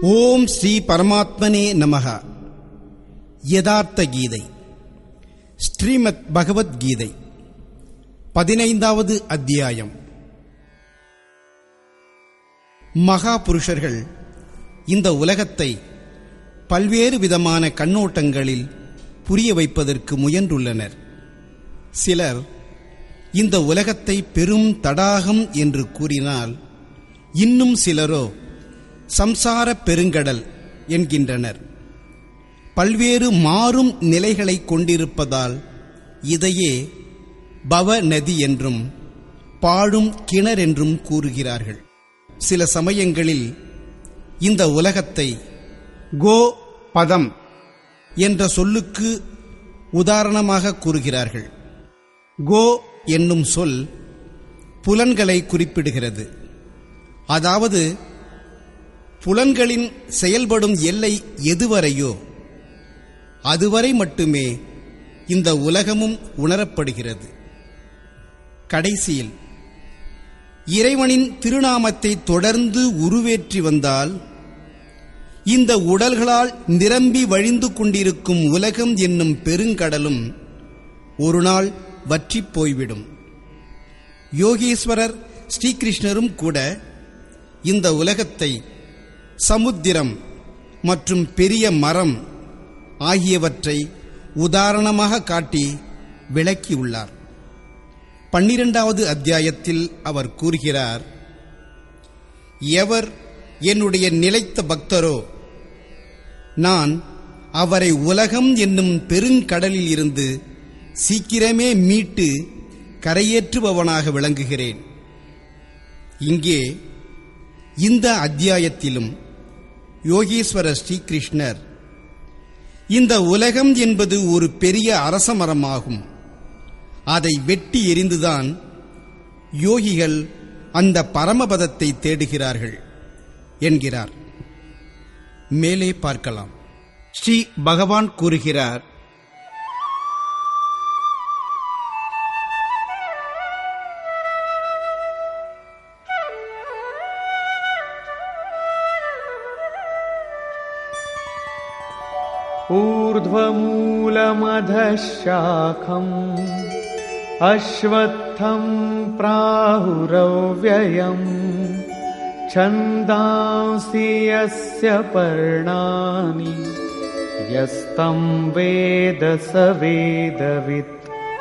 ஓம் ஸ்ரீ பரமாத்மனே நமக யதார்த்த கீதை ஸ்ரீமத் பகவத்கீதை பதினைந்தாவது அத்தியாயம் மகா புருஷர்கள் இந்த உலகத்தை பல்வேறு விதமான கண்ணோட்டங்களில் புரிய வைப்பதற்கு முயன்றுள்ளனர் சிலர் இந்த உலகத்தை பெரும் தடாகம் என்று கூறினால் இன்னும் சிலரோ சம்சார பெருங்கடல் என்கின்றனர் பல்வேறு மாறும் நிலைகளை கொண்டிருப்பதால் இதையே பவ நதி என்றும் பாழும் கிணறு என்றும் கூறுகிறார்கள் சில சமயங்களில் இந்த உலகத்தை கோ பதம் என்ற சொல்லுக்கு உதாரணமாக கூறுகிறார்கள் கோ என்னும் சொல் புலன்களை குறிப்பிடுகிறது அதாவது புலன்களின் செயல்படும் எல்லை எதுவரையோ அதுவரை மட்டுமே இந்த உலகமும் உணரப்படுகிறது கடைசியில் இறைவனின் திருநாமத்தை தொடர்ந்து உருவேற்றி வந்தால் இந்த உடல்களால் நிரம்பி வழிந்து கொண்டிருக்கும் உலகம் என்னும் பெருங்கடலும் ஒரு நாள் வற்றிப் போய்விடும் யோகீஸ்வரர் ஸ்ரீகிருஷ்ணரும் கூட இந்த உலகத்தை சமுத்திரம் மற்றும் பெரிய மரம் ஆகியவற்றை உதாரணமாக காட்டி விளக்கியுள்ளார் பன்னிரெண்டாவது அத்தியாயத்தில் அவர் கூறுகிறார் எவர் என்னுடைய நிலைத்த பக்தரோ நான் அவரை உலகம் என்னும் பெருங்கடலில் இருந்து சீக்கிரமே மீட்டு கரையேற்றுபவனாக விளங்குகிறேன் இங்கே இந்த அத்தியாயத்திலும் யோகீஸ்வர ஸ்ரீகிருஷ்ணர் இந்த உலகம் என்பது ஒரு பெரிய அரசமரமாகும் அதை வெட்டி எரிந்துதான் யோகிகள் அந்த பரமபதத்தை தேடுகிறார்கள் என்கிறார் மேலே பார்க்கலாம் ஸ்ரீ பகவான் கூறுகிறார் ऊर्ध्वमूलमधः शाखम् अश्वत्थम् प्राहुरव्ययम् छन्दांसि यस्य पर्णानि यस्तम् वेद स वेदवित्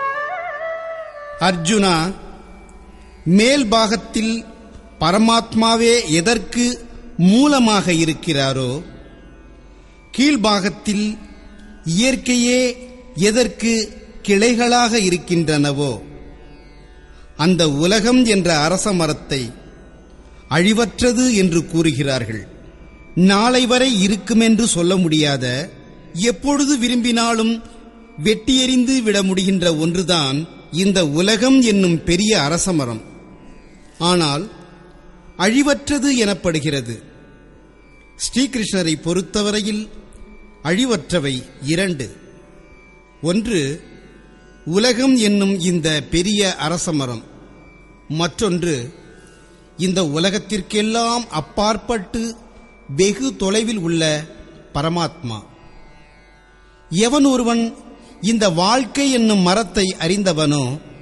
அர்ஜுனா மேல் பாகத்தில் பரமாத்மாவே எதற்கு மூலமாக இருக்கிறாரோ கீழ்பாகத்தில் இயற்கையே எதற்கு கிளைகளாக இருக்கின்றனவோ அந்த உலகம் என்ற அரச மரத்தை அழிவற்றது என்று கூறுகிறார்கள் நாளை வரை இருக்குமென்று சொல்ல முடியாத எப்பொழுது விரும்பினாலும் வெட்டியெறிந்து விட முடிகின்ற ஒன்றுதான் இந்த உலகம் என்னும் பெரிய அரசமரம் ஆனால் அழிவற்றது எனப்படுகிறது ஸ்ரீகிருஷ்ணரை பொறுத்தவரையில் அழிவற்றவை இரண்டு ஒன்று உலகம் என்னும் இந்த பெரிய அரசமரம் மற்றொன்று இந்த உலகத்திற்கெல்லாம் அப்பாற்பட்டு வெகு தொலைவில் உள்ள பரமாத்மா எவன் ஒருவன் இந்த வாழ்க்கை என்னும் மரத்தை அறிந்தவனோ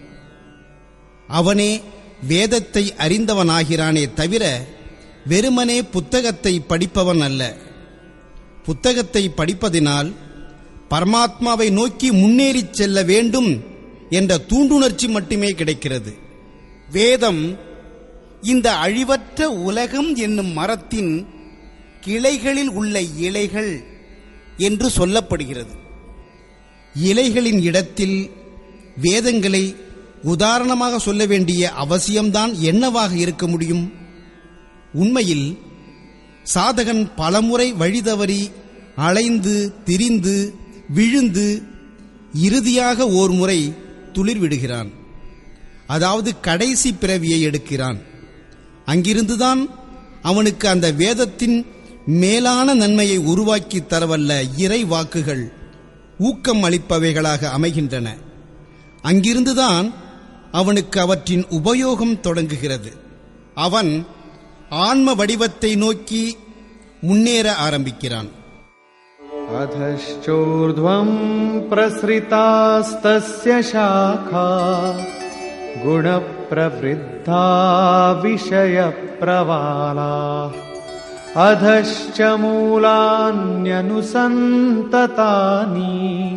அவனே வேதத்தை அறிந்தவனாகிறானே தவிர வெறுமனே புத்தகத்தை படிப்பவன் அல்ல புத்தகத்தை படிப்பதினால் பரமாத்மாவை நோக்கி முன்னேறிச் செல்ல வேண்டும் என்ற தூண்டுணர்ச்சி மட்டுமே கிடைக்கிறது வேதம் இந்த அழிவற்ற உலகம் என்னும் மரத்தின் கிளைகளில் உள்ள இலைகள் என்று சொல்லப்படுகிறது இலைகளின் இடத்தில் வேதங்களை உதாரணமாக சொல்ல வேண்டிய அவசியம்தான் என்னவாக இருக்க முடியும் உண்மையில் சாதகன் பலமுறை வழிதவறி அலைந்து திரிந்து விழுந்து இறுதியாக ஓர் முறை துளிர் விடுகிறான் அதாவது கடைசி பிறவியை எடுக்கிறான் அங்கிருந்துதான் அவனுக்கு அந்த வேதத்தின் மேலான நன்மையை உருவாக்கி தரவல்ல இறை வாக்குகள் ஊக்கம் அளிப்பவைகளாக அமைகின்றன அங்கிருந்துதான் அவனுக்கு அவற்றின் உபயோகம் தொடங்குகிறது அவன் ஆன்ம வடிவத்தை நோக்கி முன்னேற ஆரம்பிக்கிறான் अधश्चोर्ध्वम् प्रसृतास्तस्य शाखा गुणप्रवृद्धा विषयप्रवालाः अधश्च मूलान्यनुसन्ततानि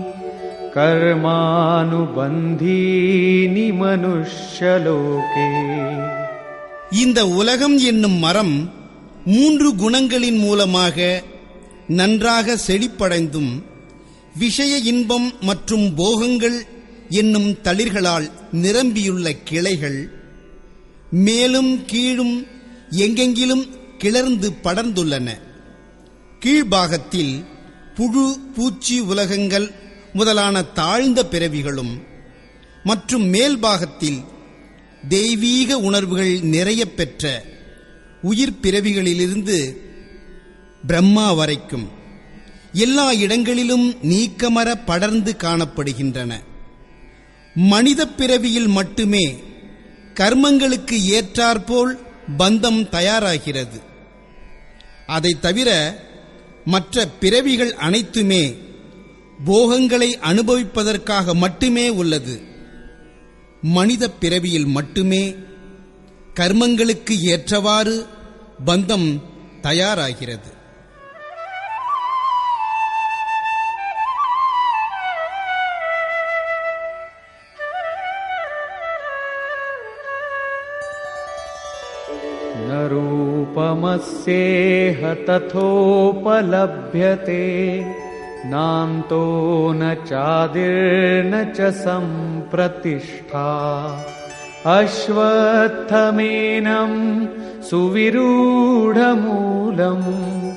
कर्मानुबन्धीनि मनुष्यलोके இந்த உலகம் என்னும் மரம் மூன்று குணங்களின் மூலமாக நன்றாக செழிப்படைந்தும் விஷய இன்பம் மற்றும் போகங்கள் என்னும் தளிர்களால் நிரம்பியுள்ள கிளைகள் மேலும் கீழும் எங்கெங்கிலும் கிளர்ந்து படர்ந்துள்ளன கீழ்பாகத்தில் புழு பூச்சி உலகங்கள் முதலான தாழ்ந்த பிறவிகளும் மற்றும் மேல்பாகத்தில் தெய்வீக உணர்வுகள் நிறைய பெற்ற உயிர் பிறவிகளிலிருந்து பிரம்மா வரைக்கும் எல்லா இடங்களிலும் நீக்கமர படர்ந்து காணப்படுகின்றன மனித பிறவியில் மட்டுமே கர்மங்களுக்கு ஏற்றாற்போல் பந்தம் தயாராகிறது அதை தவிர மற்ற பிறவிகள் அனைத்துமே போகங்களை அனுபவிப்பதற்காக மட்டுமே உள்ளது மனித பிறவியில் மட்டுமே கர்மங்களுக்கு ஏற்றவாறு பந்தம் தயாராகிறது न रूपमस्येह तथोपलभ्यते नान्तो न चादिर्न च सम्प्रतिष्ठा अश्वत्थमेनम् सुविरूढमूलम्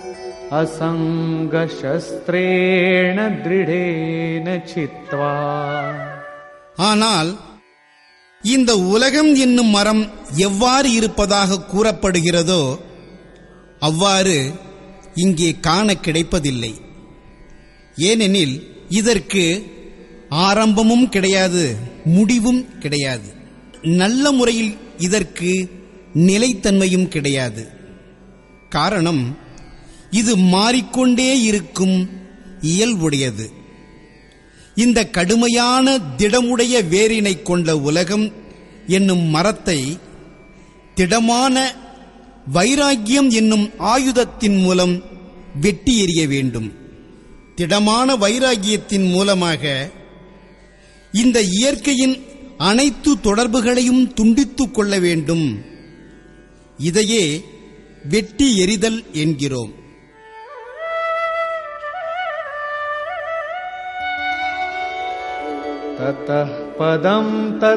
असङ्गशस्त्रेण दृढेन छित्त्वा ஆனால் இந்த உலகம் என்னும் மரம் எவ்வாறு இருப்பதாக கூறப்படுகிறதோ அவ்வாறு இங்கே காண கிடைப்பதில்லை ஏனெனில் இதற்கு ஆரம்பமும் கிடையாது முடிவும் கிடையாது நல்ல முறையில் இதற்கு நிலைத்தன்மையும் கிடையாது காரணம் இது மாறிக்கொண்டே இருக்கும் இயல்புடையது இந்த கடுமையான திடமுடைய வேரினை கொண்ட உலகம் என்னும் மரத்தை திடமான வைராக்கியம் என்னும் ஆயுதத்தின் மூலம் வெட்டி எறிய வேண்டும் திடமான வைராக்கியத்தின் மூலமாக இந்த இயற்கையின் அனைத்து தொடர்புகளையும் துண்டித்துக் கொள்ள வேண்டும் இதையே வெட்டி எறிதல் என்கிறோம் ततः पदम्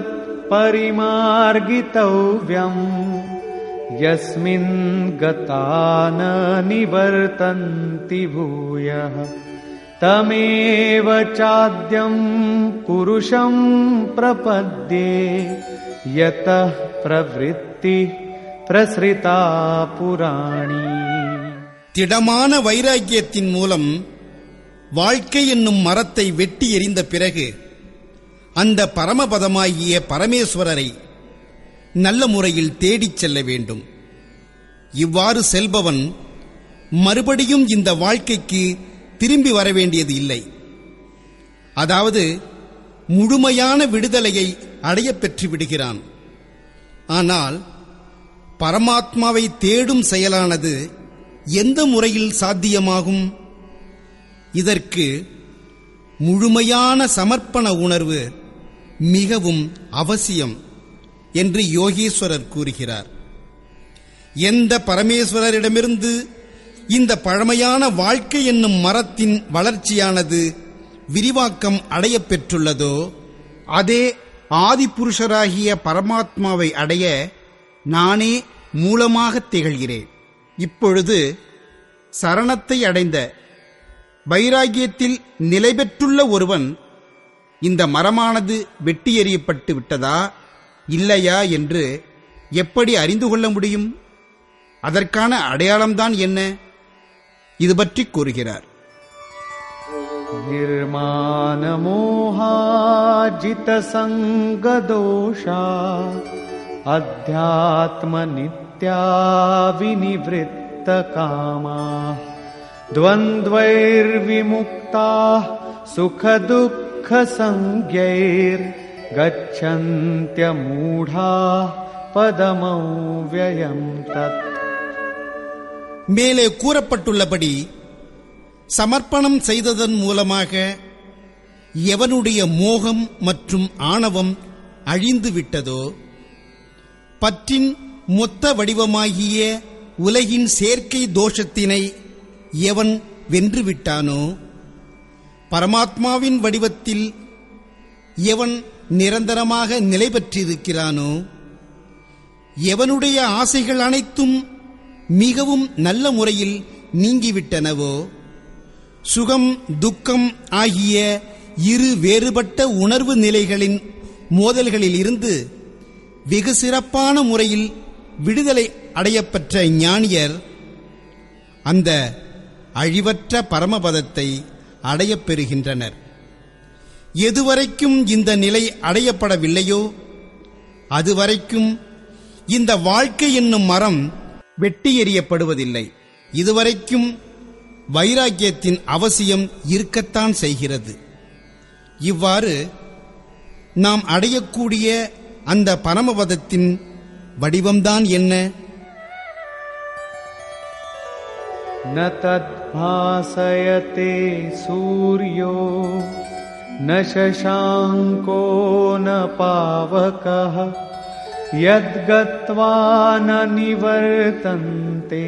तत्परिमार्गितव्यम् यस्मिन् गता न निवर्तन्ति भूयः तमेव चाद्यम् पुरुषम् प्रपद्ये यतः प्रवृत्तिः प्रसृता पुराणी திடமான வைராக்கியத்தின் மூலம் வாழ்க்கை என்னும் மரத்தை வெட்டி எறிந்த பிறகு அந்த பரமபதமாகிய பரமேஸ்வரரை நல்ல முறையில் தேடிச் செல்ல வேண்டும் இவ்வாறு செல்பவன் மறுபடியும் இந்த வாழ்க்கைக்கு திரும்பி வர வேண்டியது இல்லை அதாவது முழுமையான விடுதலையை அடையப் பெற்று விடுகிறான் ஆனால் பரமாத்மாவை தேடும் செயலானது எந்த முறையில் சாத்தியமாகும் இதற்கு முழுமையான சமர்ப்பண உணர்வு மிகவும் அவசியம் என்று யோகீஸ்வரர் கூறுகிறார் எந்த பரமேஸ்வரரிடமிருந்து இந்த பழமையான வாழ்க்கை என்னும் மரத்தின் வளர்ச்சியானது விரிவாக்கம் அடையப் பெற்றுள்ளதோ அதே ஆதிபுருஷராகிய பரமாத்மாவை அடைய நானே மூலமாகத் திகழ்கிறேன் இப்பொழுது சரணத்தை அடைந்த வைராகியத்தில் நிலை பெற்றுள்ள ஒருவன் இந்த மரமானது வெட்டி எறியப்பட்டு விட்டதா இல்லையா என்று எப்படி அறிந்து கொள்ள முடியும் அதற்கான அடையாளம்தான் என்ன இது பற்றி கூறுகிறார் निर्मानमोहाजितसङ्गदोषा अध्यात्मनित्या विनिवृत्तयः निवृत्तकामाः द्वन्द्वैर्विमुक्ताः सुखदुःखसंज्ञैर्गच्छन्त्यमूढाः पदमव्ययम् तत् மேலே கூறப்பட்டுள்ளபடி சமர்ப்பணம் செய்ததன் மூலமாக எவனுடைய மோகம் மற்றும் ஆணவம் அழிந்து விட்டதோ பற்றின் மொத்த வடிவமாகிய உலகின் சேர்க்கை தோஷத்தினை எவன் வென்றுவிட்டானோ பரமாத்மாவின் வடிவத்தில் எவன் நிரந்தரமாக நிலை பெற்றிருக்கிறானோ எவனுடைய ஆசைகள் அனைத்தும் மிகவும் நல்ல முறையில் நீங்கிவிட்டனவோ சுகம் துக்கம் ஆகிய இரு வேறுபட்ட உணர்வு நிலைகளின் மோதல்களில் இருந்து வெகு சிறப்பான முறையில் விடுதலை அடையப்பெற்ற ஞானியர் அந்த அழிவற்ற பரமபதத்தை அடையப் பெறுகின்றனர் எதுவரைக்கும் இந்த நிலை அடையப்படவில்லையோ அதுவரைக்கும் இந்த வாழ்க்கை என்னும் மரம் வெட்டி எறியப்படுவதில்லை இதுவரைக்கும் வைராக்கியத்தின் அவசியம் இருக்கத்தான் செய்கிறது இவ்வாறு நாம் அடையக்கூடிய அந்த பரமபதத்தின் வடிவம்தான் என்ன न तद्भासयते सूर्यो न शशाङ्को न पावकः यद्गत्वा न निवर्तन्ते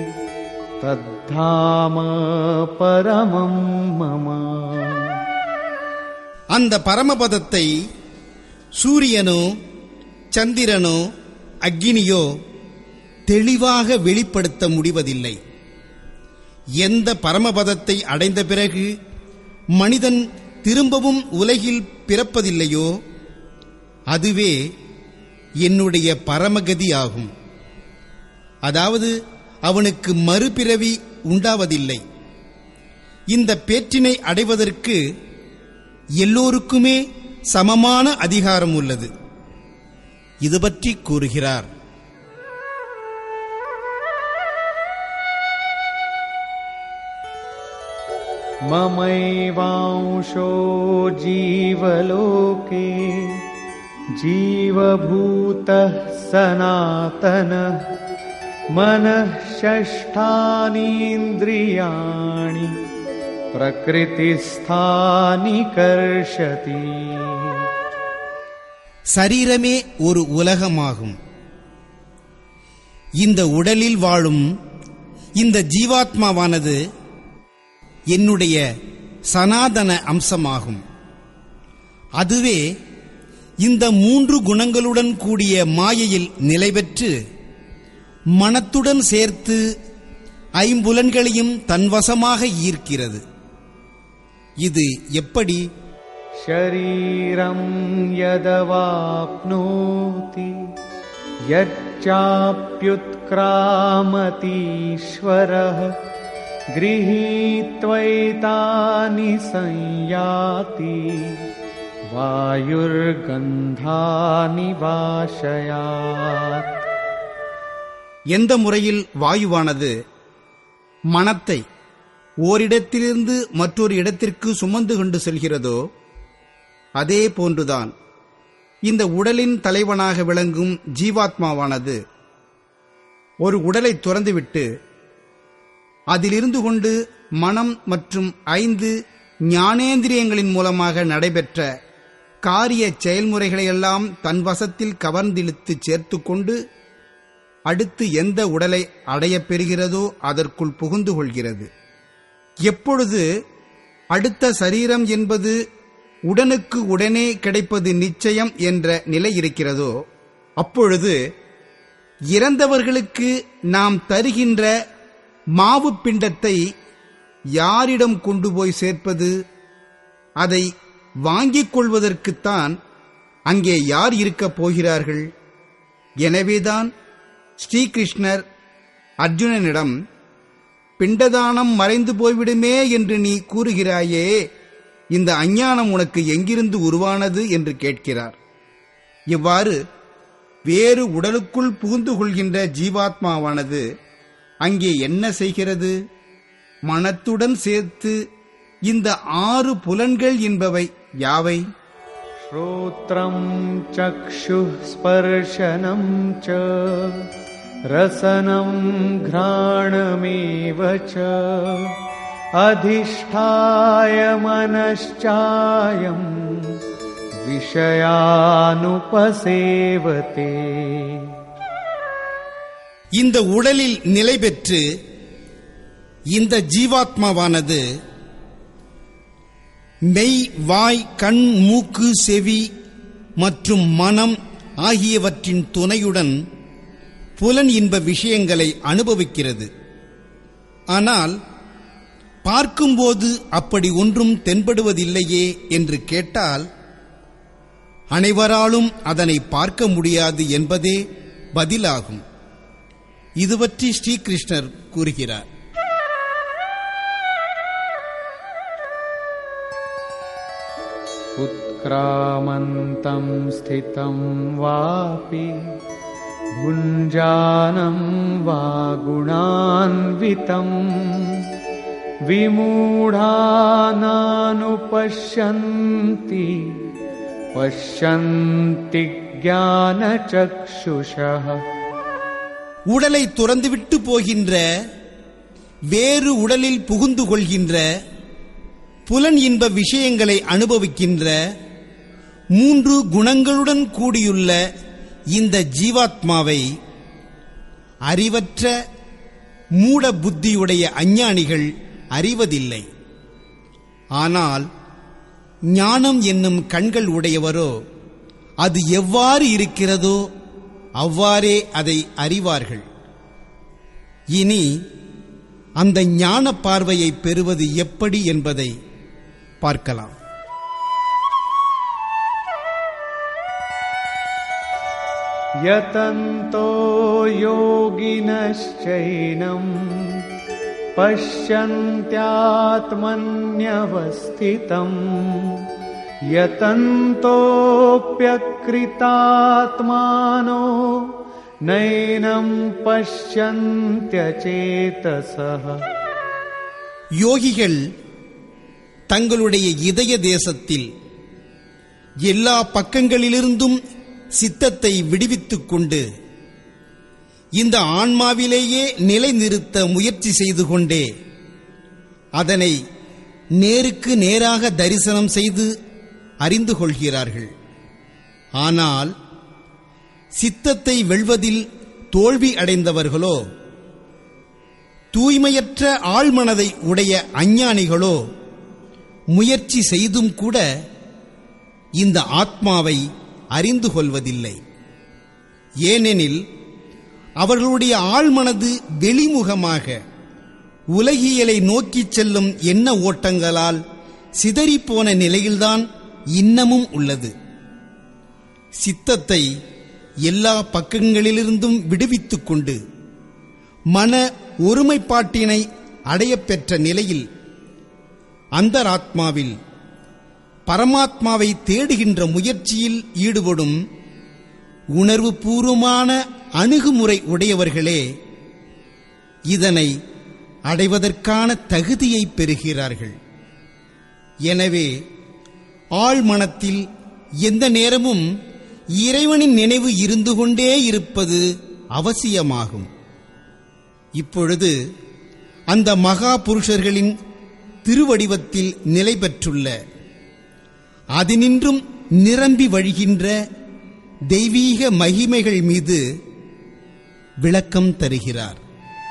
तद्धाम परमं मम அந்த பரமபதத்தை சூரியனோ சந்திரனோ அக்கினியோ தெளிவாக வெளிப்படுத்த முடிவதில்லை எந்த பரமபதத்தை அடைந்த பிறகு மனிதன் திரும்பவும் உலகில் பிறப்பதில்லையோ அதுவே என்னுடைய பரமகதி ஆகும் அதாவது அவனுக்கு மறுபிறவி உண்டாவதில்லை இந்த பேற்றினை அடைவதற்கு எல்லோருக்குமே சமமான அதிகாரம் உள்ளது இது பற்றி கூறுகிறார் ममैवांशो जीवलोके जीवभूतः सनातनः मनः षष्ठानीन्द्रियाणि प्रकृतिस्थानि कर्षति சரீரமே ஒரு உலகமாகும் இந்த உடலில் வாழும் இந்த ஜீவாத்மாவானது என்னுடைய சனாதன அம்சமாகும் அதுவே இந்த மூன்று குணங்களுடன் கூடிய மாயையில் நிலை பெற்று மனத்துடன் சேர்த்து ஐம்புலன்களையும் தன்வசமாக ஈர்க்கிறது இது எப்படி शरीरं यदवाप्नोति यच्चाप्युत्क्रामतीश्वरः गृहीत्वैतानि संयाति वायुर्गन्धानि वाशयात् எந்த முறையில் வாயுவானது மனத்தை ஓரிடத்திலிருந்து மற்றொரு இடத்திற்கு சுமந்து கொண்டு செல்கிறதோ அதே போன்றுதான் இந்த உடலின் தலைவனாக விளங்கும் ஜீவாத்மாவானது ஒரு உடலை துறந்துவிட்டு அதிலிருந்து கொண்டு மனம் மற்றும் ஐந்து ஞானேந்திரியங்களின் மூலமாக நடைபெற்ற காரிய செயல்முறைகளையெல்லாம் தன் வசத்தில் கவர்ந்திழுத்து சேர்த்துக்கொண்டு அடுத்து எந்த உடலை அடையப் பெறுகிறதோ அதற்குள் புகுந்து கொள்கிறது எப்பொழுது அடுத்த சரீரம் என்பது உடனுக்கு உடனே கிடைப்பது நிச்சயம் என்ற நிலை இருக்கிறதோ அப்பொழுது இறந்தவர்களுக்கு நாம் தருகின்ற மாவு பிண்டத்தை யாரிடம் கொண்டு போய் சேர்ப்பது அதை வாங்கிக் கொள்வதற்குத்தான் அங்கே யார் இருக்கப் போகிறார்கள் எனவேதான் ஸ்ரீகிருஷ்ணர் அர்ஜுனனிடம் பிண்டதானம் மறைந்து போய்விடுமே என்று நீ கூறுகிறாயே இந்த அஞ்ஞானம் உனக்கு எங்கிருந்து உருவானது என்று கேட்கிறார் இவ்வாறு வேறு உடலுக்குள் புகுந்து கொள்கின்ற ஜீவாத்மாவானது அங்கே என்ன செய்கிறது மனத்துடன் சேர்த்து இந்த ஆறு புலன்கள் என்பவை யாவை श्रोत्रम् चक्षुः स्पर्शनम् च रसनम् घ्राणमेव च अधिष्ठाय मनश्चायम् विषयानुपसेवते இந்த உடலில் நிலை பெற்று இந்த ஜீவாத்மாவானது மெய் வாய் கண் மூக்கு செவி மற்றும் மனம் ஆகியவற்றின் துணையுடன் புலன் இன்ப விஷயங்களை அனுபவிக்கிறது ஆனால் பார்க்கும்போது அப்படி ஒன்றும் தென்படுவதில்லையே என்று கேட்டால் அனைவராலும் அதனை பார்க்க முடியாது என்பதே பதிலாகும் இது பற்றி ஸ்ரீகிருஷ்ணர் கூறுகிறார் उत्क्रामन्तम् स्थितं वापि भुञ्जानं वा गुणान्वितम् विमूढानानुपश्यन्ति पश्यन्ति ज्ञानचक्षुषः உடலை துறந்துவிட்டு போகின்ற வேறு உடலில் புகுந்து கொள்கின்ற புலன் இன்ப விஷயங்களை அனுபவிக்கின்ற மூன்று குணங்களுடன் கூடியுள்ள இந்த ஜீவாத்மாவை அறிவற்ற மூட புத்தியுடைய அஞ்ஞானிகள் அறிவதில்லை ஆனால் ஞானம் என்னும் கண்கள் உடையவரோ அது எவ்வாறு இருக்கிறதோ அவ்வாறே அதை அறிவார்கள் இனி அந்த ஞான பார்வையை பெறுவது எப்படி என்பதை பார்க்கலாம் यतन्तो योगिनश्चैनम् पश्यन्त्यात्मन्यवस्थितम् यतन्तोऽप्यकृतात्मानो नैनम् पश्यन्त्यचेतसः யோகிகள் தங்களுடைய இதய தேசத்தில் எல்லா பக்கங்களிலிருந்தும் சித்தத்தை விடுவித்துக் கொண்டு இந்த ஆன்மாவிலேயே நிலைநிறுத்த முயற்சி செய்து கொண்டே அதனை நேருக்கு நேராக தரிசனம் செய்து அறிந்து கொள்கிறார்கள் ஆனால் சித்தத்தை வெல்வதில் தோல்வி அடைந்தவர்களோ தூய்மையற்ற ஆழ்மனதை உடைய அஞ்ஞானிகளோ முயற்சி செய்தும் கூட இந்த ஆத்மாவை அறிந்து கொள்வதில்லை ஏனெனில் அவர்களுடைய ஆழ்மனது வெளிமுகமாக உலகியலை நோக்கிச் செல்லும் எண்ண ஓட்டங்களால் சிதறிப்போன நிலையில்தான் இன்னமும் உள்ளது சித்தத்தை எல்லா பக்கங்களிலிருந்தும் விடுவித்துக் கொண்டு மன ஒருமைப்பாட்டினை அடையப் பெற்ற நிலையில் அந்தராத்மாவில் பரமாத்மாவை தேடுகின்ற முயற்சியில் ஈடுபடும் உணர்வு பூர்வமான அணுகுமுறை உடையவர்களே இதனை அடைவதற்கான தகுதியை பெறுகிறார்கள் எனவே ஆழ்மனத்தில் எந்த நேரமும் இறைவனின் நினைவு இருந்து கொண்டே இருப்பது அவசியமாகும் இப்பொழுது அந்த மகா புருஷர்களின் திருவடிவத்தில் நிலை பெற்றுள்ள அதினின்றும் நிரம்பி வழிகின்ற தெய்வீக மகிமைகள் மீது விளக்கம் தருகிறார்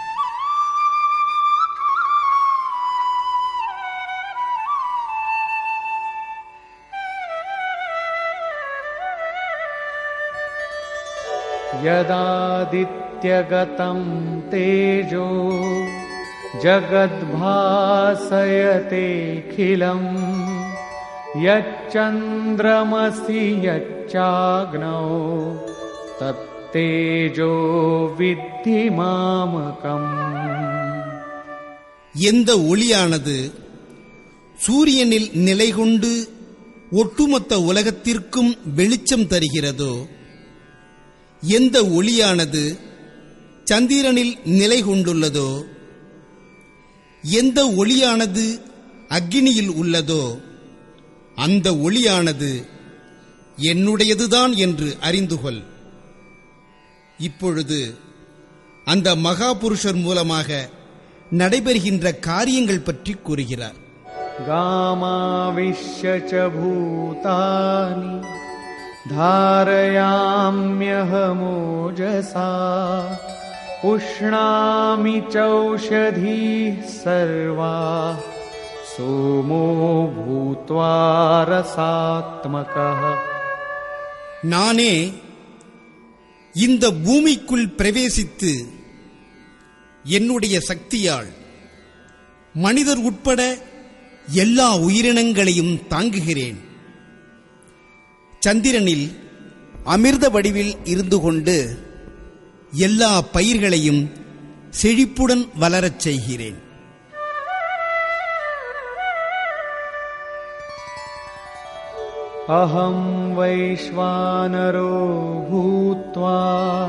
यदादित्यगतं तेजो जगद्भासयतेऽखिलम् यच्चन्द्रमसि यच्चाग्नौ तत्तेजो विद्धि मामकम् எந்த ஒளியானது சூரியனில் நிலை கொண்டு ஒட்டுமொத்த உலகத்திற்கும் வெளிச்சம் தருகிறதோ எந்த ஒளியானது சந்திரனில் நிலை கொண்டுள்ளதோ எந்த ஒளியானது அக்கினியில் உள்ளதோ அந்த ஒளியானது என்னுடையதுதான் என்று அறிந்து கொள் இப்பொழுது அந்த மகாபுருஷர் மூலமாக நடைபெறுகின்ற காரியங்கள் பற்றி கூறுகிறார் गामाविश्य च भूतानि धारयाम्यहमोजसा पुष्णामि चौषधीः सर्वा सोमो भूत्वा रसात्मकः நானே இந்த பூமிக்குள் பிரவேசித்து என்னுடைய சக்தியால் மனிதர் உட்பட எல்லா உயிரினங்களையும் தாங்குகிறேன் சந்திரனில் அமிர்த வடிவில் இருந்து கொண்டு எல்லா பயிர்களையும் செழிப்புடன் வளரச் செய்கிறேன் अहं वैश्वानरो भूत्वा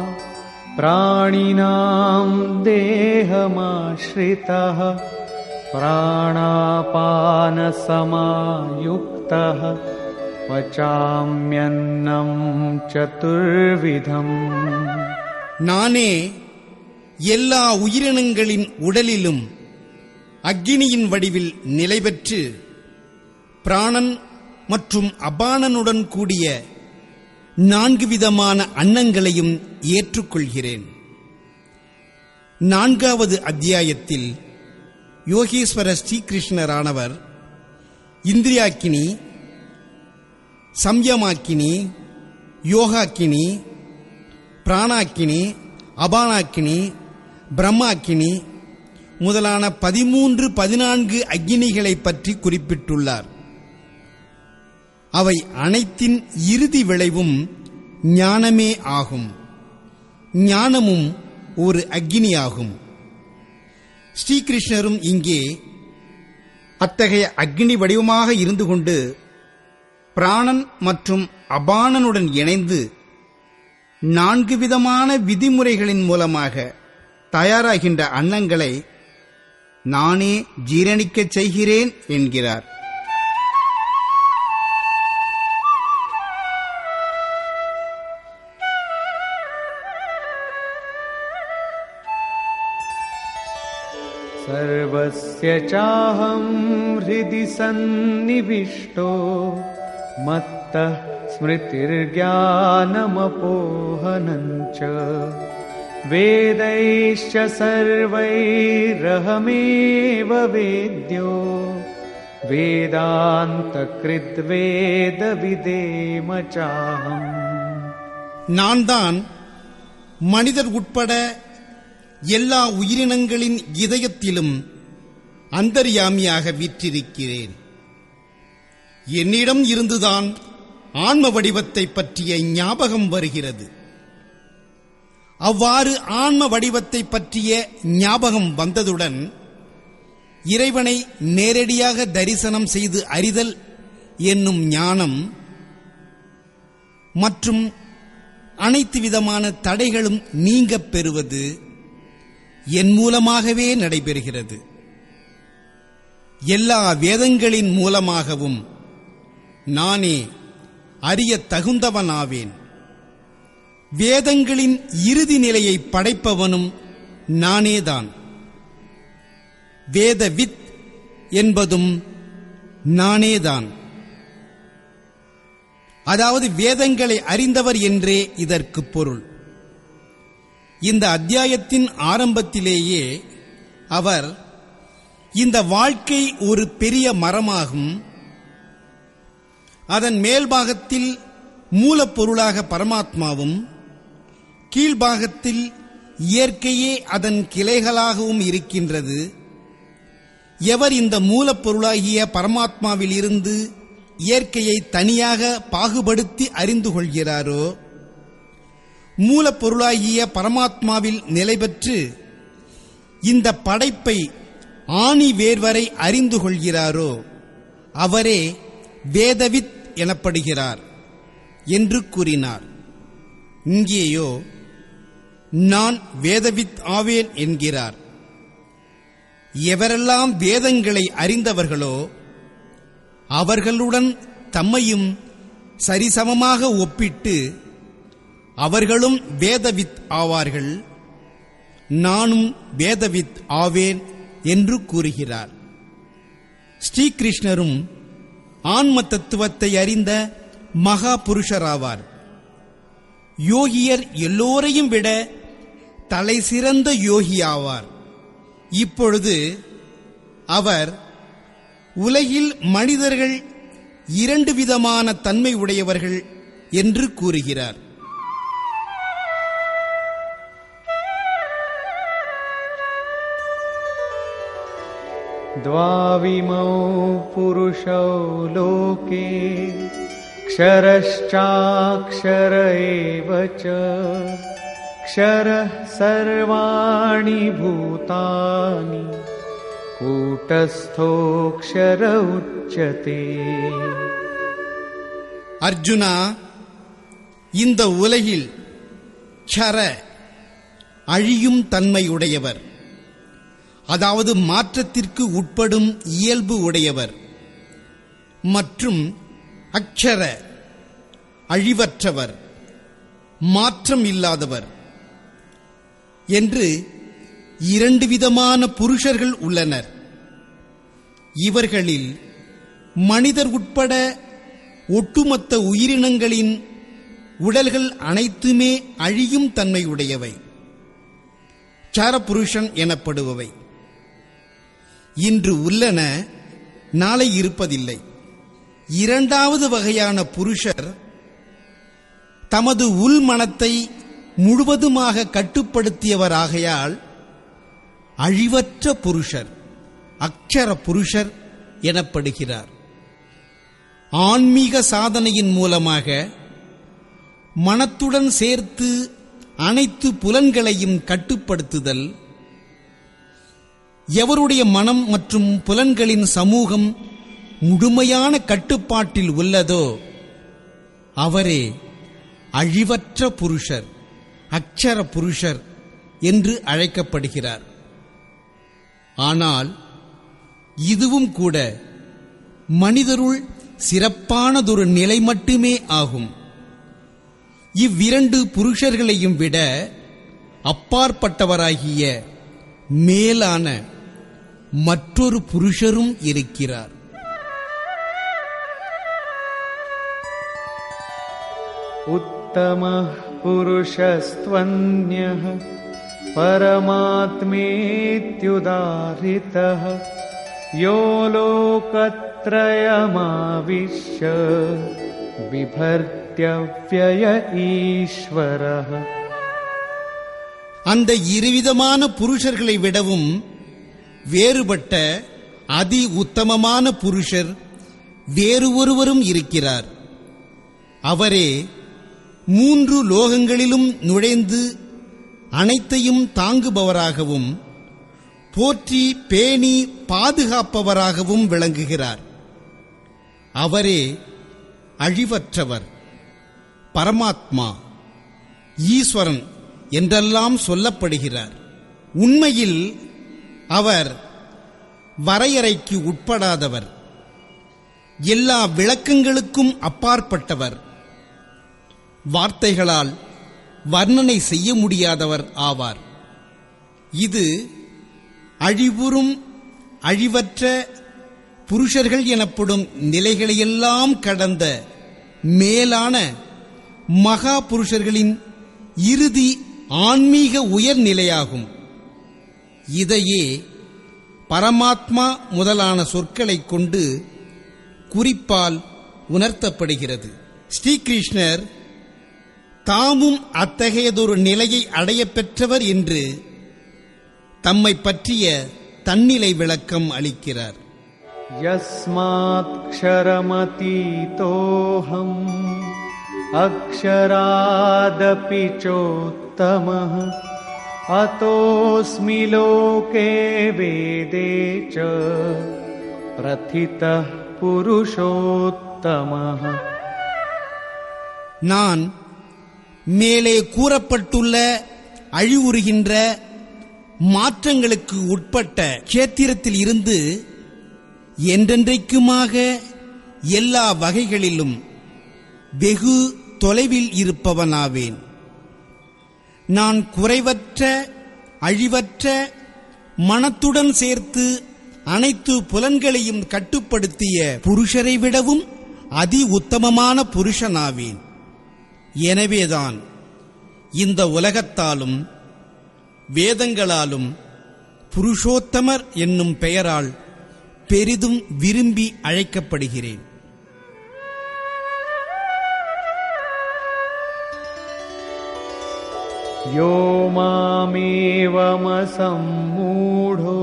प्राणिनां देहमाश्रितः प्राणापानसमायुक्तः पचाम्यन्नं चतुर्विधम् நானே எல்லா உயிரினங்களின் உடலிலும் அக்கினியின் வடிவில் நிலை பெற்று பிராணன் மற்றும் அபானனுடன் கூடிய நான்கு விதமான அன்னங்களையும் ஏற்றுக்கொள்கிறேன் நான்காவது அத்தியாயத்தில் யோகேஸ்வர ஸ்ரீகிருஷ்ணரானவர் இந்திரியாக்கினி சம்யமாக்கினி யோகாக்கினி பிராணாக்கினி அபானாக்கினி பிரம்மாக்கினி முதலான பதிமூன்று பதினான்கு அக்னிகளை பற்றி குறிப்பிட்டுள்ளார் அவை அனைத்தின் இறுதி விளைவும் ஞானமே ஆகும் ஞானமும் ஒரு அக்னியாகும் ஸ்ரீகிருஷ்ணரும் இங்கே அத்தகைய அக்னி வடிவமாக இருந்து கொண்டு பிராணன் மற்றும் அபானனுடன் இணைந்து நான்கு விதமான விதிமுறைகளின் மூலமாக தயாராகின்ற அன்னங்களை நானே ஜீரணிக்கச் செய்கிறேன் என்கிறார் सर्वस्य चाहं हृदि सन्निविष्टो मत्तः स्मृतिर्ज्ञानमपोहनं च वेदैश्च सर्वैरहमेव वेद्यो वेदान्तकृद्वेदविदेम चाहम् நான் தான் மனிதர் உட்பட எல்லா உயிரினங்களின் இதயத்திலும் அந்தர்யாமியாக வீற்றிருக்கிறேன் என்னிடம் இருந்துதான் ஆன்ம வடிவத்தை பற்றிய ஞாபகம் வருகிறது அவ்வாறு ஆன்ம வடிவத்தை பற்றிய ஞாபகம் வந்ததுடன் இறைவனை நேரடியாக தரிசனம் செய்து அறிதல் என்னும் ஞானம் மற்றும் அனைத்து விதமான தடைகளும் நீங்கப் பெறுவது என் மூலமாகவே நடைபெறுகிறது எல்லா வேதங்களின் மூலமாகவும் நானே அறிய தகுந்தவனாவேன் வேதங்களின் இறுதி நிலையை படைப்பவனும் நானேதான் வேதவித் என்பதும் நானேதான் அதாவது வேதங்களை அறிந்தவர் என்றே இதற்கு பொருள் இந்த அத்தியாயத்தின் ஆரம்பத்திலேயே அவர் இந்த வாழ்க்கை ஒரு பெரிய மரமாகும் அதன் மேல்பாகத்தில் மூலப்பொருளாக பரமாத்மாவும் கீழ்பாகத்தில் இயற்கையே அதன் கிளைகளாகவும் இருக்கின்றது எவர் இந்த மூலப்பொருளாகிய பரமாத்மாவில் இருந்து இயற்கையை தனியாக பாகுபடுத்தி அறிந்து கொள்கிறாரோ மூலப்பொருளாகிய பரமாத்மாவில் நிலை பெற்று இந்த படைப்பை ஆணி வேர்வரை அறிந்து கொள்கிறாரோ அவரே வேதவித் எனப்படுகிறார் என்று கூறினார் இங்கேயோ நான் வேதவித் ஆவேன் என்கிறார் எவரெல்லாம் வேதங்களை அறிந்தவர்களோ அவர்களுடன் தம்மையும் சரிசமமாக ஒப்பிட்டு அவர்களும் வேதவித் ஆவார்கள் நானும் வேதவித் ஆவேன் என்று கூறுகிறார் ஸ்ரீகிருஷ்ணரும் ஆன்ம தத்துவத்தை அறிந்த மகா புருஷராவார் யோகியர் எல்லோரையும் விட தலை சிறந்த யோகி ஆவார் இப்பொழுது அவர் உலகில் மனிதர்கள் இரண்டு விதமான தன்மை உடையவர்கள் என்று கூறுகிறார் द्वाविमौ पुरुषौ लोके क्षरश्चाक्षर एव च क्षरः सर्वाणि भूतानि कूटस्थोऽक्षर उच्यते அர்ஜுனா இந்த உலகில் க்ஷர அழியும் தன்மை உடையவர் அதாவது மாற்றத்திற்கு உட்படும் இயல்பு உடையவர் மற்றும் அக்ஷர அழிவற்றவர் மாற்றம் இல்லாதவர் என்று இரண்டு விதமான புருஷர்கள் உள்ளனர் இவர்களில் மனிதர் உட்பட ஒட்டுமொத்த உயிரினங்களின் உடல்கள் அனைத்துமே அழியும் தன்மை உடையவை சாரபுருஷன் எனப்படுபவை இன்று உள்ளன நாளை இருப்பதில்லை இரண்டாவது வகையான புருஷர் தமது உள்மனத்தை முழுவதுமாக கட்டுப்படுத்தியவராகையால் அழிவற்ற புருஷர் அக்ஷர புருஷர் எனப்படுகிறார் ஆன்மீக சாதனையின் மூலமாக மனத்துடன் சேர்த்து அனைத்து புலன்களையும் கட்டுப்படுத்துதல் எவருடைய மனம் மற்றும் புலன்களின் சமூகம் முழுமையான கட்டுப்பாட்டில் உள்ளதோ அவரே அழிவற்ற புருஷர் அக்ஷர புருஷர் என்று அழைக்கப்படுகிறார் ஆனால் இதுவும் கூட மனிதருள் சிறப்பானதொரு நிலை மட்டுமே ஆகும் இவ்விரண்டு புருஷர்களையும் விட அப்பாற்பட்டவராகிய மேலான மற்றொரு புருஷரும் இருக்கிறார் उत्तमः पुरुषस्त्वन्यः परमात्मेत्युदाहृतः यो लोकत्रयमाविश्य बिभर्त्यव्यय ईश्वरः அந்த இருவிதமான புருஷர்களை விடவும் வேறுபட்ட அதி உத்தமமான புருஷர் வேறு ஒருவரும் இருக்கிறார் அவரே மூன்று லோகங்களிலும் நுழைந்து அனைத்தையும் தாங்குபவராகவும் போற்றி பேணி பாதுகாப்பவராகவும் விளங்குகிறார் அவரே அழிவற்றவர் பரமாத்மா ஈஸ்வரன் என்றெல்லாம் சொல்லப்படுகிறார் உண்மையில் அவர் வரையறைக்கு உட்படாதவர் எல்லா விளக்கங்களுக்கும் அப்பாற்பட்டவர் வார்த்தைகளால் வர்ணனை செய்ய முடியாதவர் ஆவார் இது அழிவுறும் அழிவற்ற புருஷர்கள் எனப்படும் நிலைகளையெல்லாம் கடந்த மேலான மகா புருஷர்களின் இறுதி ஆன்மீக உயர்நிலையாகும் இதையே பரமாத்மா முதலான சொற்களைக் கொண்டு குறிப்பால் உணர்த்தப்படுகிறது ஸ்ரீகிருஷ்ணர் தாமும் அத்தகையதொரு நிலையை அடையப் பெற்றவர் என்று தம்மை பற்றிய தன்னிலை விளக்கம் அளிக்கிறார் यस्मात्क्षरमतीतोऽहम् अक्षरादपि चोत्तमः अतोऽस्मि लोके वेदे च प्रथितः पुरुषोत्तमः நான் மேலே கூறப்பட்டுள்ள அழிவுறுகின்ற மாற்றங்களுக்கு உட்பட்ட கேத்திரத்தில் இருந்து என்றென்றைக்குமாக எல்லா வகைகளிலும் வெகு தொலைவில் இருப்பவனாவேன் நான் குறைவற்ற அழிவற்ற மனத்துடன் சேர்த்து அனைத்து புலன்களையும் கட்டுப்படுத்திய புருஷரை விடவும் அதி உத்தமமான புருஷனாவேன் எனவேதான் இந்த உலகத்தாலும் வேதங்களாலும் புருஷோத்தமர் என்னும் பெயரால் பெரிதும் விரும்பி அழைக்கப்படுகிறேன் यो मामेवमसम्मूढो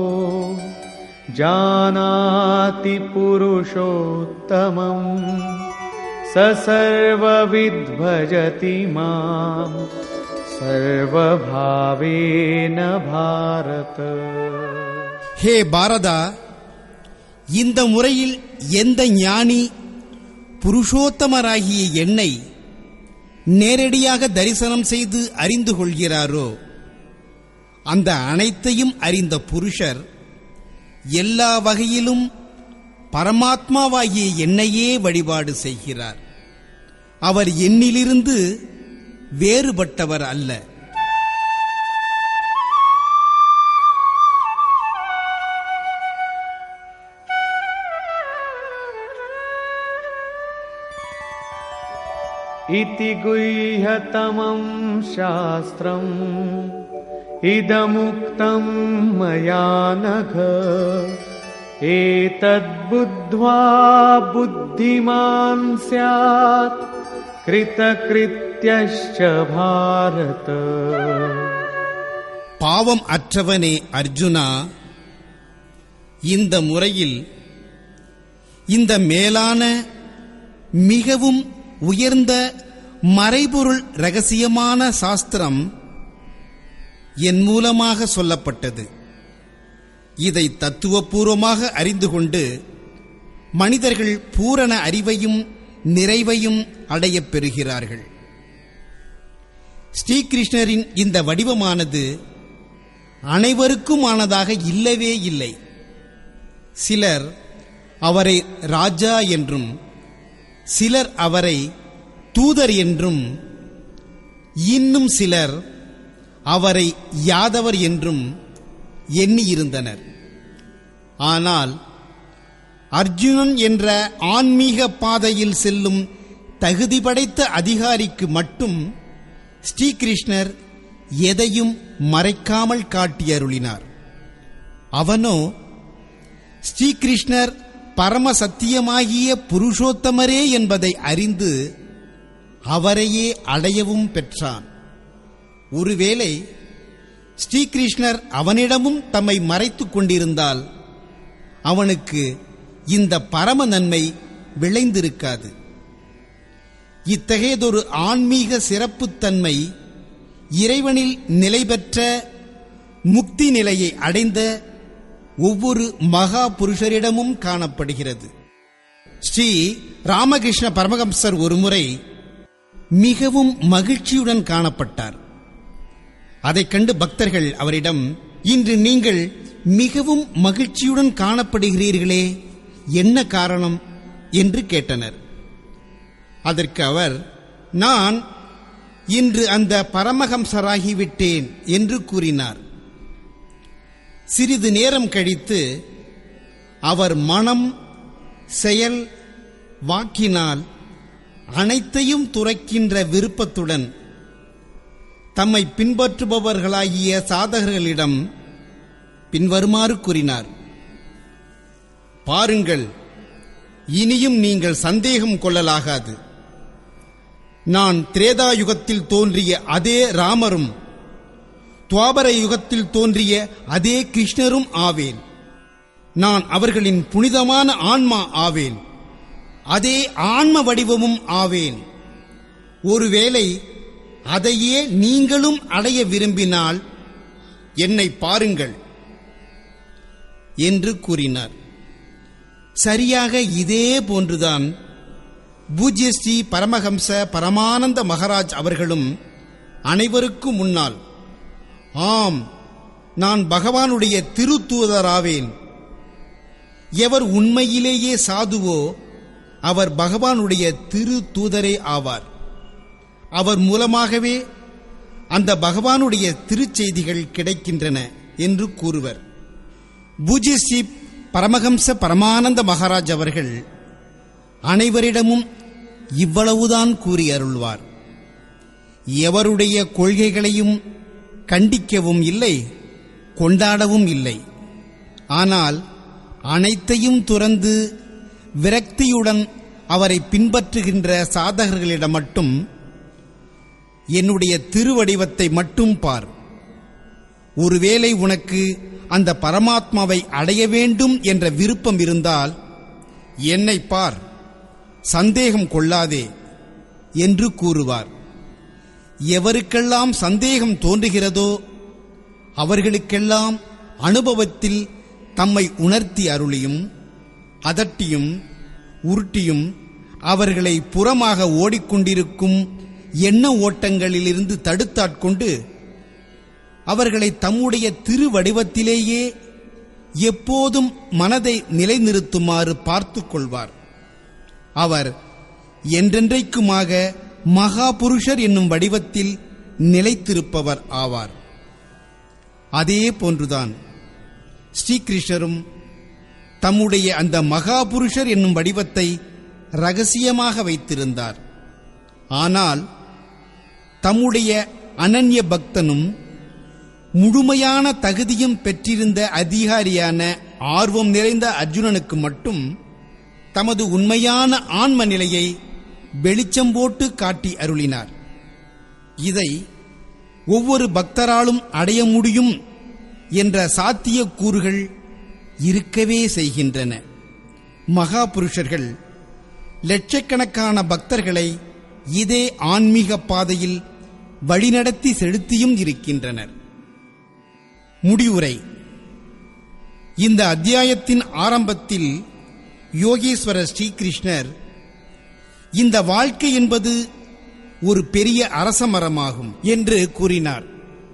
जानाति पुरुषोत्तमम् स सर्वविद्भजति माम् सर्वभावेन भारत ஹே பாரதா இந்த முறையில் எந்த ஞானி புருஷோத்தமராகிய என்னை நேரடியாக தரிசனம் செய்து அறிந்து கொள்கிறாரோ அந்த அனைத்தையும் அறிந்த புருஷர் எல்லா வகையிலும் பரமாத்மாவாகிய என்னையே வழிபாடு செய்கிறார் அவர் என்னிலிருந்து வேறுபட்டவர் அல்ல इति गुह्यतमं शास्त्रम् इदमुक्तं मया नघ एतद्बुद्ध्वा बुद्धिमान् स्यात् कृतकृत्यश्च भारत பாவம் அற்றவனே அர்ஜுனா இந்த முறையில் இந்த மேலான மிகவும் உயர்ந்த மறைபொருள் ரகசியமான சாஸ்திரம் என் மூலமாக சொல்லப்பட்டது இதை தத்துவபூர்வமாக அறிந்து கொண்டு மனிதர்கள் பூரண அறிவையும் நிறைவையும் அடையப் பெறுகிறார்கள் ஸ்ரீகிருஷ்ணரின் இந்த வடிவமானது அனைவருக்குமானதாக இல்லவே இல்லை சிலர் அவரை ராஜா என்றும் சிலர் அவரை தூதர் என்றும் இன்னும் சிலர் அவரை யாதவர் என்றும் எண்ணியிருந்தனர் ஆனால் அர்ஜுனன் என்ற ஆன்மீக பாதையில் செல்லும் தகுதி படைத்த அதிகாரிக்கு மட்டும் ஸ்ரீகிருஷ்ணர் எதையும் மறைக்காமல் காட்டியருளினார் அவனோ ஸ்ரீகிருஷ்ணர் பரம சத்தியமாகிய புருஷோத்தமரே என்பதை அறிந்து அவரையே அடையவும் பெற்றான் ஒருவேளை ஸ்ரீகிருஷ்ணர் அவனிடமும் தம்மை மறைத்துக் கொண்டிருந்தால் அவனுக்கு இந்த பரம நன்மை விளைந்திருக்காது இத்தகையதொரு ஆன்மீக சிறப்புத்தன்மை இறைவனில் நிலை பெற்ற முக்தி நிலையை அடைந்த ஒவ்வொரு மகா புருஷரிடமும் காணப்படுகிறது ஸ்ரீ ராமகிருஷ்ண பரமஹம்சர் ஒருமுறை மிகவும் மகிழ்ச்சியுடன் காணப்பட்டார் அதைக் கண்டு பக்தர்கள் அவரிடம் இன்று நீங்கள் மிகவும் மகிழ்ச்சியுடன் காணப்படுகிறீர்களே என்ன காரணம் என்று கேட்டனர் அதற்கு அவர் நான் இன்று அந்த பரமஹம்சராகிவிட்டேன் என்று கூறினார் சிறிது நேரம் கழித்து அவர் மனம் செயல் வாக்கினால் அனைத்தையும் துறக்கின்ற விருப்பத்துடன் தம்மை பின்பற்றுபவர்களாகிய சாதகர்களிடம் பின்வருமாறு கூறினார் பாருங்கள் இனியும் நீங்கள் சந்தேகம் கொள்ளலாகாது நான் திரேதா யுகத்தில் தோன்றிய அதே ராமரும் துவாபர யுகத்தில் தோன்றிய அதே கிருஷ்ணரும் ஆவேன் நான் அவர்களின் புனிதமான ஆன்மா ஆவேன் அதே ஆன்ம வடிவமும் ஆவேன் ஒருவேளை அதையே நீங்களும் அடைய விரும்பினால் என்னை பாருங்கள் என்று கூறினார் சரியாக இதே போன்றுதான் பூஜ்ய ஸ்ரீ பரமஹம்ச பரமானந்த மகராஜ் அவர்களும் அனைவருக்கும் முன்னால் ஆம் நான் பகவானுடைய திருத்தூதராவேன் எவர் உண்மையிலேயே சாதுவோ அவர் பகவானுடைய திரு தூதரே ஆவார் அவர் மூலமாகவே அந்த பகவானுடைய திருச்செய்திகள் கிடைக்கின்றன என்று கூறுவர் பூஜ்ய ஸ்ரீ பரமஹம்ச பரமானந்த மகாராஜ் அவர்கள் அனைவரிடமும் இவ்வளவுதான் கூறி அருள்வார் எவருடைய கொள்கைகளையும் கண்டிக்கவும் இல்லை கொண்டாடவும் இல்லை ஆனால் அனைத்தையும் துறந்து விரக்தியுடன் அவரை பின்பற்றுகின்ற சாதகர்களிடம் மட்டும் என்னுடைய திருவடிவத்தை மட்டும் பார் ஒருவேளை உனக்கு அந்த பரமாத்மாவை அடைய வேண்டும் என்ற விருப்பம் இருந்தால் என்னை பார் சந்தேகம் கொள்ளாதே என்று கூறுவார் எவருக்கெல்லாம் சந்தேகம் தோன்றுகிறதோ அவர்களுக்கெல்லாம் அனுபவத்தில் தம்மை உணர்த்தி அருளியும் அதட்டியும் உருட்டியும் அவர்களை புறமாக ஓடிக்கொண்டிருக்கும் எண்ண ஓட்டங்களிலிருந்து தடுத்தாட்கொண்டு அவர்களை தம்முடைய திருவடிவத்திலேயே எப்போதும் மனதை நிலைநிறுத்துமாறு பார்த்துக் கொள்வார் அவர் என்றென்றைக்குமாக மகா புருஷர் என்னும் வடிவத்தில் நிலைத்திருப்பவர் ஆவார் அதே போன்றுதான் ஸ்ரீகிருஷ்ணரும் தம்முடைய அந்த மகாபுருஷர் என்னும் வடிவத்தை ரகசியமாக வைத்திருந்தார் ஆனால் தம்முடைய அனன்ய பக்தனும் முழுமையான தகுதியும் பெற்றிருந்த அதிகாரியான ஆர்வம் நிறைந்த அர்ஜுனனுக்கு மட்டும் தமது உண்மையான ஆன்ம நிலையை வெளிச்சம் போட்டு காட்டி அருளினார் இதை ஒவ்வொரு பக்தராலும் அடைய முடியும் என்ற சாத்தியக்கூறுகள் இருக்கவே செய்கின்றன மகா புருஷர்கள் லட்சக்கணக்கான பக்தர்களை இதே ஆன்மீக பாதையில் வழிநடத்தி செலுத்தியும் இருக்கின்றனர் முடிவுரை இந்த அத்தியாயத்தின் ஆரம்பத்தில் யோகேஸ்வரர் ஸ்ரீகிருஷ்ணர் இந்த வாழ்க்கை என்பது ஒரு பெரிய அரசமரமாகும் என்று கூறினார்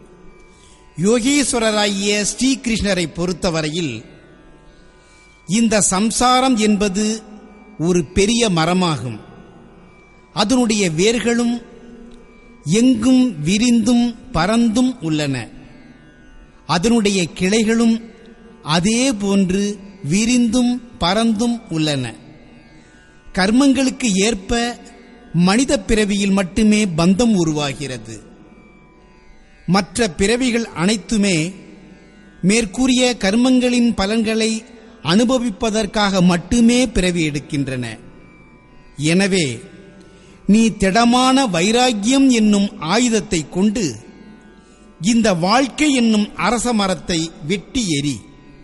யோகேஸ்வரராகிய ஸ்ரீகிருஷ்ணரை பொறுத்தவரையில் இந்த சம்சாரம் என்பது ஒரு பெரிய மரமாகும் அதனுடைய வேர்களும் எங்கும் விரிந்தும் பறந்தும் உள்ளன அதனுடைய கிளைகளும் அதே போன்று விரிந்தும் பறந்தும் உள்ளன கர்மங்களுக்கு ஏற்ப மனித பிறவியில் மட்டுமே பந்தம் உருவாகிறது மற்ற பிறவிகள் அனைத்துமே மேற்கூறிய கர்மங்களின் பலன்களை அனுபவிப்பதற்காக மட்டுமே பிறவி எடுக்கின்றன எனவே நீ திடமான வைராக்கியம் என்னும் ஆயுதத்தை கொண்டு இந்த வாழ்க்கை என்னும் அரச மரத்தை வெட்டி எறி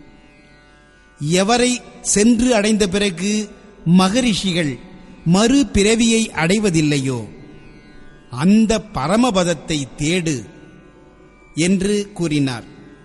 எவரை சென்று அடைந்த பிறகு மகரிஷிகள் மறு பிறவியை அடைவதில்லையோ அந்த பரமபதத்தை தேடு என்று கூறினார்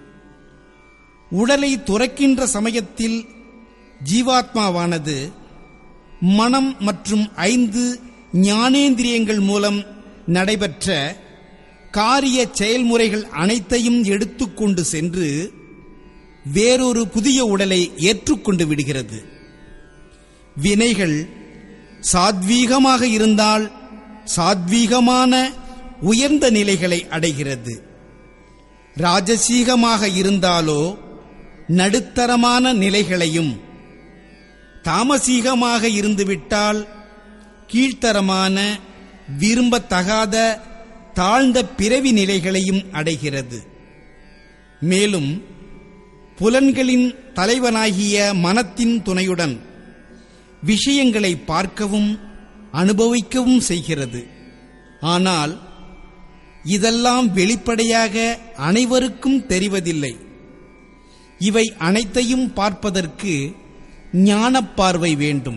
உடலை துறக்கின்ற சமயத்தில் ஜீவாத்மாவானது மனம் மற்றும் ஐந்து ஞானேந்திரியங்கள் மூலம் நடைபெற்ற காரிய செயல்முறைகள் அனைத்தையும் எடுத்துக்கொண்டு சென்று வேறொரு புதிய உடலை ஏற்றுக்கொண்டு விடுகிறது வினைகள் சாத்வீகமாக இருந்தால் சாத்வீகமான உயர்ந்த நிலைகளை அடைகிறது ராஜசீகமாக இருந்தாலோ நடுத்தரமான நிலைகளையும் தாமசீகமாக இருந்துவிட்டால் கீழ்த்தரமான விரும்பத்தகாத தாழ்ந்த பிறவி நிலைகளையும் அடைகிறது மேலும் புலன்களின் தலைவனாகிய மனத்தின் துணையுடன் விஷயங்களை பார்க்கவும் அனுபவிக்கவும் செய்கிறது ஆனால் இதெல்லாம் வெளிப்படையாக அனைவருக்கும் தெரிவதில்லை இவை அனைத்தையும் பார்ப்பதற்கு ஞானப் பார்வை வேண்டும்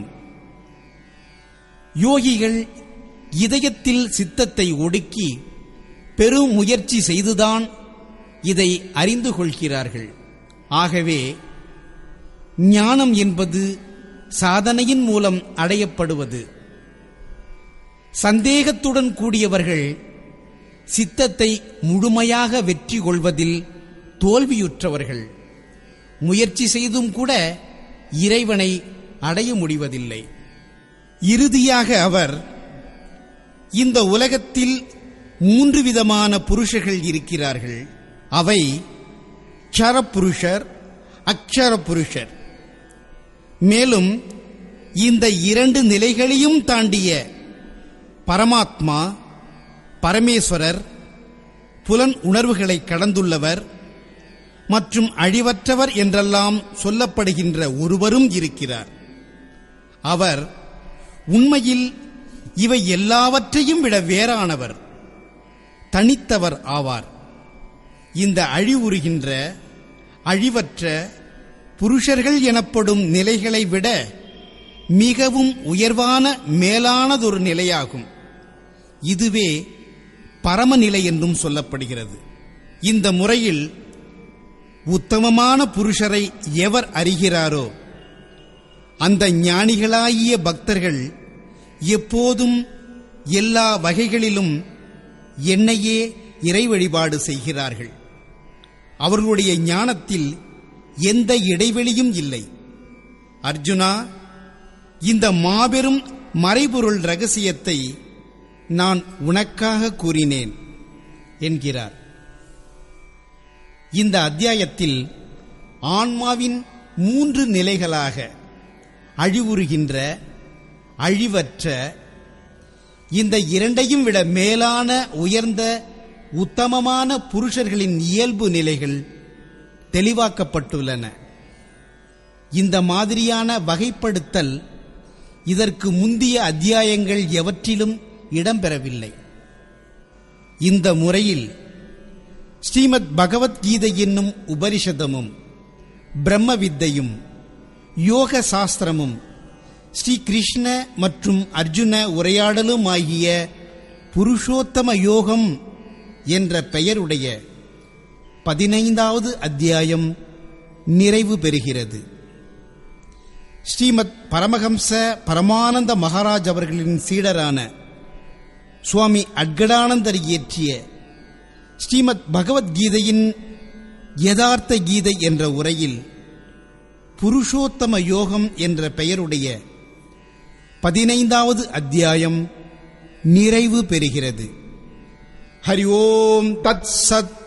யோகிகள் இதயத்தில் சித்தத்தை ஒடுக்கி பெரும் முயற்சி செய்துதான் இதை அறிந்து கொள்கிறார்கள் ஆகவே ஞானம் என்பது சாதனையின் மூலம் அடையப்படுவது சந்தேகத்துடன் கூடியவர்கள் சித்தத்தை முழுமையாக வெற்றி கொள்வதில் தோல்வியுற்றவர்கள் முயற்சி செய்தும் கூட இறைவனை அடைய முடிவதில்லை இறுதியாக அவர் இந்த உலகத்தில் மூன்று விதமான புருஷர்கள் இருக்கிறார்கள் அவை க்ஷரப்புருஷர் அக்ஷர புருஷர் மேலும் இந்த இரண்டு நிலைகளையும் தாண்டிய பரமாத்மா பரமேஸ்வரர் புலன் உணர்வுகளை கடந்துள்ளவர் மற்றும் அழிவற்றவர் என்றெல்லாம் சொல்லப்படுகின்ற ஒருவரும் இருக்கிறார் அவர் உண்மையில் இவை எல்லாவற்றையும் விட வேறானவர் தனித்தவர் ஆவார் இந்த அழிவுறுகின்ற அழிவற்ற புருஷர்கள் எனப்படும் நிலைகளை விட மிகவும் உயர்வான மேலானதொரு நிலையாகும் இதுவே பரமநிலை என்றும் சொல்லப்படுகிறது இந்த முறையில் உத்தமமான புருஷரை எவர் அறிகிறாரோ அந்த ஞானிகளாகிய பக்தர்கள் எப்போதும் எல்லா வகைகளிலும் என்னையே இறை வழிபாடு செய்கிறார்கள் அவர்களுடைய ஞானத்தில் எந்த இடைவெளியும் இல்லை அர்ஜுனா இந்த மாபெரும் மறைபொருள் ரகசியத்தை நான் உனக்காக கூறினேன் என்கிறார் இந்த அத்தியாயத்தில் ஆன்மாவின் மூன்று நிலைகளாக அழிவுறுகின்ற அழிவற்ற இந்த இரண்டையும் விட மேலான உயர்ந்த உத்தமமான புருஷர்களின் இயல்பு நிலைகள் தெளிவாக்கப்பட்டுள்ளன இந்த மாதிரியான வகைப்படுத்தல் இதற்கு முந்திய அத்தியாயங்கள் எவற்றிலும் இடம்பெறவில்லை இந்த முறையில் ஸ்ரீமத் பகவத்கீதை என்னும் உபரிஷதமும் பிரம்ம வித்தையும் யோக சாஸ்திரமும் ஸ்ரீ கிருஷ்ண மற்றும் அர்ஜுன உரையாடலும் ஆகிய புருஷோத்தம யோகம் என்ற பெயருடைய பதினைந்தாவது அத்தியாயம் நிறைவு பெறுகிறது ஸ்ரீமத் பரமஹம்ச பரமானந்த மகாராஜ் அவர்களின் சீடரான சுவாமி அட்கடானந்தர் இயற்றிய ஸ்ரீமத் பகவத்கீதையின் யதார்த்த கீதை என்ற உரையில் புருஷோத்தம யோகம் என்ற பெயருடைய பதினைந்தாவது அத்தியாயம் நிறைவு பெறுகிறது ஹரி ஓம் தத் சத்